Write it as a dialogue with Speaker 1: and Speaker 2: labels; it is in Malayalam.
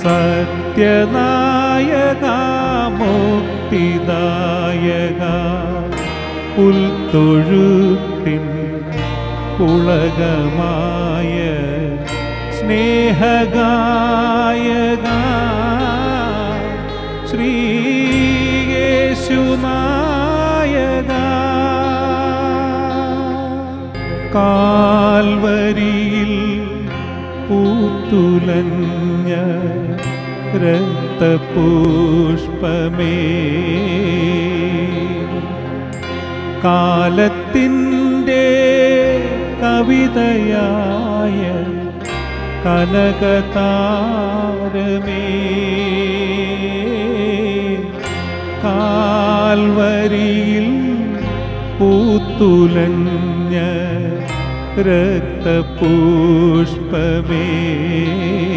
Speaker 1: സത്യനായക മുക്തിദായക പുൽത്തൊഴുത്തിൻ പുളകമായ സ്നേഹഗായക ശ്രീയേശുനായക കാൽവരിയിൽ പൂത്തുലഞ്ഞ രക്തപുഷ്പമേ കാലത്തിൻ്റെ കവിതയായ കനകതാരമേ കാൽവരിയിൽ പൂത്തുലഞ്ഞ രക്തപുഷ്പമേ